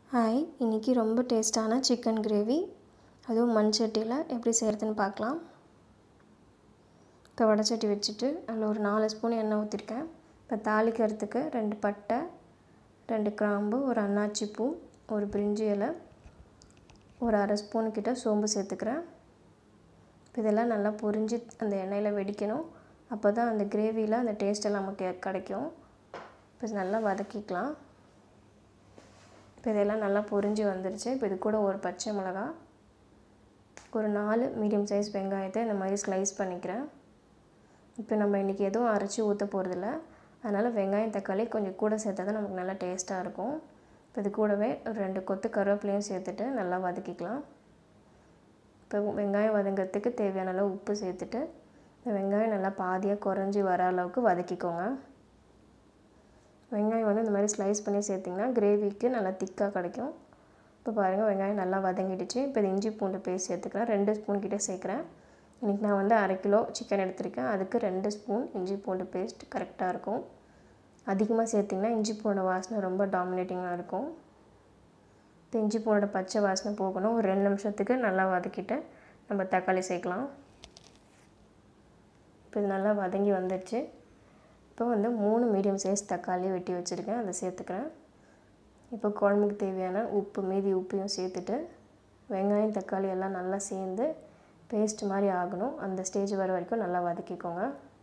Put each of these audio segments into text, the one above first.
hi இன்றைக்கி ரொம்ப டேஸ்ட்டான சிக்கன் கிரேவி அதுவும் மண் சட்டியில் எப்படி செய்கிறதுன்னு பார்க்கலாம் இப்போ வடைச்சட்டி வச்சுட்டு அதில் ஒரு நாலு ஸ்பூன் எண்ணெய் ஊற்றிருக்கேன் இப்போ தாளிக்கிறதுக்கு ரெண்டு பட்டை ரெண்டு கிராம்பு ஒரு அன்னாச்சி பூ ஒரு பிரிஞ்சி இலை ஒரு அரை ஸ்பூன் கிட்ட சோம்பு சேர்த்துக்கிறேன் இதெல்லாம் நல்லா பொரிஞ்சு அந்த எண்ணெயில் வெடிக்கணும் அப்போ தான் அந்த கிரேவியில் அந்த டேஸ்ட்டெல்லாம் நமக்கு கிடைக்கும் இப்போ நல்லா வதக்கிக்கலாம் இப்போ இதெல்லாம் நல்லா பொரிஞ்சு வந்துருச்சு இப்போ இது கூட ஒரு பச்சை மிளகா ஒரு நாலு மீடியம் சைஸ் வெங்காயத்தை இந்த மாதிரி ஸ்லைஸ் பண்ணிக்கிறேன் இப்போ நம்ம இன்றைக்கி எதுவும் அரைச்சி ஊற்ற போகிறதில்ல அதனால் வெங்காயம் தக்காளி கொஞ்சம் கூட சேர்த்தா தான் நமக்கு நல்லா டேஸ்ட்டாக இருக்கும் இப்போ இது கூடவே ஒரு ரெண்டு கொத்து கருவேப்பிலையும் சேர்த்துட்டு நல்லா வதக்கிக்கலாம் இப்போ வெங்காயம் வதங்கிறதுக்கு தேவையான அளவு உப்பு சேர்த்துட்டு இந்த வெங்காயம் நல்லா பாதியாக குறைஞ்சி வர அளவுக்கு வதக்கிக்கோங்க வெங்காயம் வந்து இந்த மாதிரி ஸ்லைஸ் பண்ணி சேர்த்திங்கன்னா கிரேவிக்கு நல்லா திக்காக கிடைக்கும் இப்போ பாருங்கள் வெங்காயம் நல்லா வதங்கிடுச்சு இப்போ இது இஞ்சி பூண்டு பேஸ்ட் சேர்த்துக்கிறேன் ரெண்டு ஸ்பூன் கிட்டே சேர்க்குறேன் இன்றைக்கி நான் வந்து அரை கிலோ சிக்கன் எடுத்திருக்கேன் அதுக்கு ரெண்டு ஸ்பூன் இஞ்சி பூண்டு பேஸ்ட் கரெக்டாக இருக்கும் அதிகமாக சேர்த்திங்கன்னா இஞ்சி பூண்டு வாசனை ரொம்ப டாமினேட்டிங்காக இருக்கும் இப்போ இஞ்சி பூண்டோட பச்சை வாசனை போகணும் ஒரு ரெண்டு நிமிஷத்துக்கு நல்லா வதக்கிட்டு நம்ம தக்காளி சேர்க்கலாம் இப்போ இது நல்லா வதங்கி வந்துடுச்சு இப்போ வந்து மூணு மீடியம் சைஸ் தக்காளி வெட்டி வச்சுருக்கேன் அதை சேர்த்துக்கிறேன் இப்போ குழம்புக்கு தேவையான உப்பு மீதி உப்பையும் சேர்த்துட்டு வெங்காயம் தக்காளி எல்லாம் நல்லா சேர்ந்து பேஸ்ட் மாதிரி ஆகணும் அந்த ஸ்டேஜ் வர வரைக்கும் நல்லா வதக்கிக்கோங்க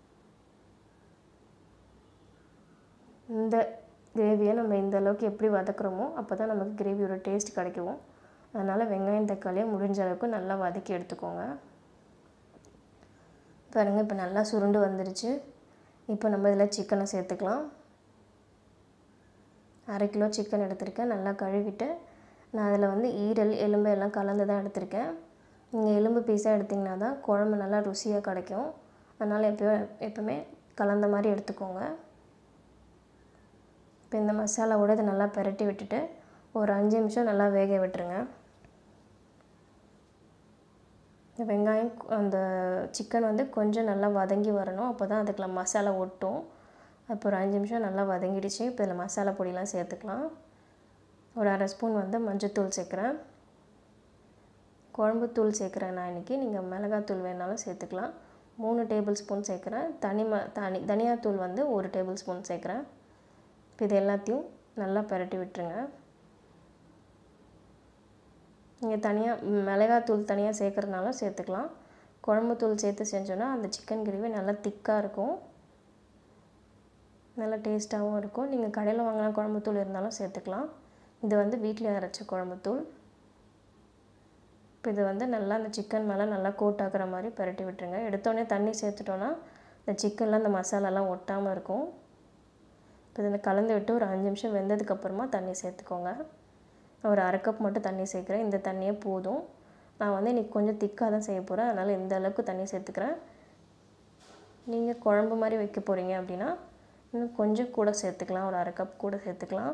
இந்த கிரேவியை நம்ம இந்த அளவுக்கு எப்படி வதக்குறோமோ அப்போ தான் நமக்கு கிரேவியோட டேஸ்ட் கிடைக்கும் அதனால் வெங்காயம் தக்காளியை முடிஞ்ச அளவுக்கு நல்லா வதக்கி எடுத்துக்கோங்க பாருங்கள் இப்போ நல்லா சுருண்டு வந்துருச்சு இப்போ நம்ம இதில் சிக்கனை சேர்த்துக்கலாம் அரை கிலோ சிக்கன் எடுத்திருக்கேன் நல்லா கழுவிட்டு நான் அதில் வந்து ஈரல் எலும்பு எல்லாம் கலந்து தான் எடுத்திருக்கேன் நீங்கள் எலும்பு பீஸாக எடுத்திங்கன்னா தான் குழம்பு நல்லா ருசியாக கிடைக்கும் அதனால் எப்போயும் எப்போவுமே கலந்த மாதிரி எடுத்துக்கோங்க இப்போ இந்த மசாலாவோட இதை நல்லா பெரட்டி விட்டுட்டு ஒரு அஞ்சு நிமிஷம் நல்லா வேக விட்டுருங்க இந்த வெங்காயம் அந்த சிக்கன் வந்து கொஞ்சம் நல்லா வதங்கி வரணும் அப்போ தான் அதுக்குள்ள மசாலா ஒட்டும் அப்போ ஒரு அஞ்சு நிமிஷம் நல்லா வதங்கிடுச்சு இப்போ இதில் மசாலா பொடியெலாம் சேர்த்துக்கலாம் ஒரு அரை ஸ்பூன் வந்து மஞ்சத்தூள் சேர்க்குறேன் குழம்புத்தூள் சேர்க்குறேன் நான் இன்றைக்கி நீங்கள் மிளகாத்தூள் வேணாலும் சேர்த்துக்கலாம் மூணு டேபிள் ஸ்பூன் சேர்க்குறேன் தனி ம தனி தனியாத்தூள் வந்து ஒரு டேபிள் ஸ்பூன் சேர்க்குறேன் இப்போ இது எல்லாத்தையும் நல்லா பரட்டி விட்டுருங்க நீங்கள் தனியாக மிளகாத்தூள் தனியாக சேர்க்குறதுனாலும் சேர்த்துக்கலாம் குழம்புத்தூள் சேர்த்து செஞ்சோன்னா அந்த சிக்கன் கிரேவி நல்லா திக்காக இருக்கும் நல்லா டேஸ்ட்டாகவும் இருக்கும் நீங்கள் கடையில் வாங்கின குழம்புத்தூள் இருந்தாலும் சேர்த்துக்கலாம் இது வந்து வீட்டில் அரைச்ச குழம்புத்தூள் இப்போ இது வந்து நல்லா அந்த சிக்கன் மேலே நல்லா கோட் ஆகிற மாதிரி பரட்டி விட்டுருங்க எடுத்தோடனே தண்ணி சேர்த்துட்டோன்னா இந்த சிக்கனில் அந்த மசாலாலாம் ஒட்டாமல் இருக்கும் இப்போ இதில் கலந்து விட்டு ஒரு அஞ்சு நிமிஷம் வெந்ததுக்கப்புறமா தண்ணி சேர்த்துக்கோங்க ஒரு அரை கப் மட்டும் தண்ணி சேர்க்குறேன் இந்த தண்ணியே போதும் நான் வந்து இன்றைக்கி கொஞ்சம் திக்காக தான் செய்ய போகிறேன் அதனால் இந்த அளவுக்கு தண்ணி சேர்த்துக்கிறேன் நீங்கள் குழம்பு மாதிரி வைக்க போகிறீங்க அப்படின்னா இன்னும் கொஞ்சம் கூட சேர்த்துக்கலாம் ஒரு அரை கப் கூட சேர்த்துக்கலாம்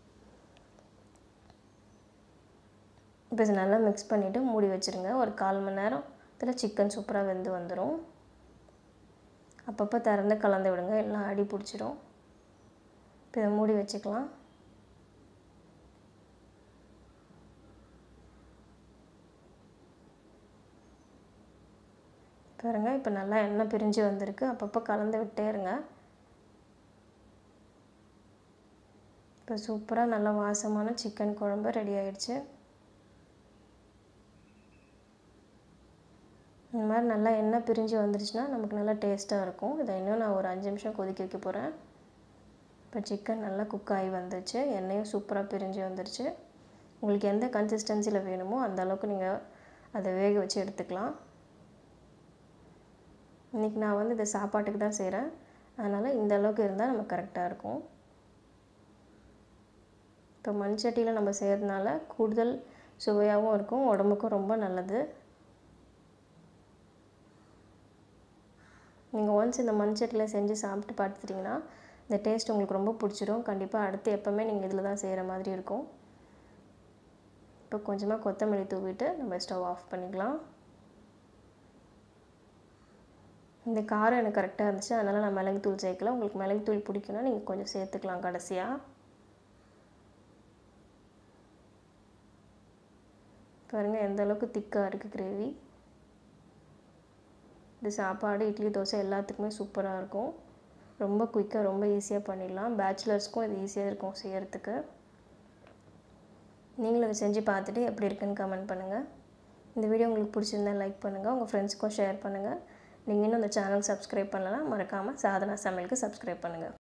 இப்போ இது நல்லா மிக்ஸ் பண்ணிவிட்டு மூடி வச்சுருங்க ஒரு கால் மணி நேரத்தில் சிக்கன் சூப்பராக வெந்து வந்துடும் அப்பப்போ திறந்து கலந்து விடுங்க எல்லாம் அடி பிடிச்சிடும் இப்போ இதை மூடி வச்சுக்கலாம் பாருங்க இப்போ நல்லா எண்ணெய் பிரிஞ்சு வந்திருக்கு அப்பப்போ கலந்து விட்டே இருங்க இப்போ சூப்பராக நல்லா வாசமான சிக்கன் குழம்பு ரெடி ஆயிடுச்சு இந்த மாதிரி நல்லா எண்ணெய் பிரிஞ்சு வந்துருச்சுன்னா நமக்கு நல்லா டேஸ்ட்டாக இருக்கும் இதை இன்னும் நான் ஒரு அஞ்சு நிமிஷம் கொதிக்க வைக்க போகிறேன் இப்போ சிக்கன் நல்லா குக் ஆகி வந்துருச்சு எண்ணெயும் சூப்பராக பிரிஞ்சு வந்துருச்சு உங்களுக்கு எந்த கன்சிஸ்டன்சியில் வேணுமோ அந்த அளவுக்கு நீங்கள் அதை வேக வச்சு எடுத்துக்கலாம் இன்றைக்கி நான் வந்து இதை சாப்பாட்டுக்கு தான் செய்கிறேன் அதனால் இந்த அளவுக்கு இருந்தால் நமக்கு கரெக்டாக இருக்கும் இப்போ மண் சட்டியில் நம்ம செய்கிறதுனால கூடுதல் சுவையாகவும் இருக்கும் உடம்புக்கும் ரொம்ப நல்லது நீங்கள் ஒன்ஸ் இந்த மண் சட்டியில் செஞ்சு சாப்பிட்டு பார்த்துட்டிங்கன்னா இந்த டேஸ்ட் உங்களுக்கு ரொம்ப பிடிச்சிரும் கண்டிப்பாக அடுத்து எப்போவுமே நீங்கள் இதில் தான் செய்கிற மாதிரி இருக்கும் இப்போ கொஞ்சமாக கொத்தமல்லி தூவிட்டு நம்ம ஸ்டவ் ஆஃப் பண்ணிக்கலாம் இந்த காரம் எனக்கு கரெக்டாக இருந்துச்சு அதனால் நான் மிளகுத்தூள் சேர்க்கல உங்களுக்கு மிளகுத்தூள் பிடிக்குன்னா நீங்கள் கொஞ்சம் சேர்த்துக்கலாம் கடைசியாக பாருங்கள் எந்த அளவுக்கு திக்காக இருக்குது கிரேவி இது சாப்பாடு இட்லி தோசை எல்லாத்துக்குமே சூப்பராக இருக்கும் ரொம்ப குயிக்காக ரொம்ப ஈஸியாக பண்ணிடலாம் பேச்சுலர்ஸ்க்கும் இது ஈஸியாக இருக்கும் செய்கிறதுக்கு நீங்களும் இதை செஞ்சு பார்த்துட்டு எப்படி இருக்குன்னு கமெண்ட் பண்ணுங்கள் இந்த வீடியோ உங்களுக்கு பிடிச்சிருந்தா லைக் பண்ணுங்கள் உங்கள் ஃப்ரெண்ட்ஸ்க்கும் ஷேர் பண்ணுங்கள் நீங்கள் இன்னும் இந்த சேனல் சப்ஸ்கிரைப் பண்ணலாம் மறக்காமல் சாதனா சமையலுக்கு சப்ஸ்கிரைப் பண்ணுங்கள்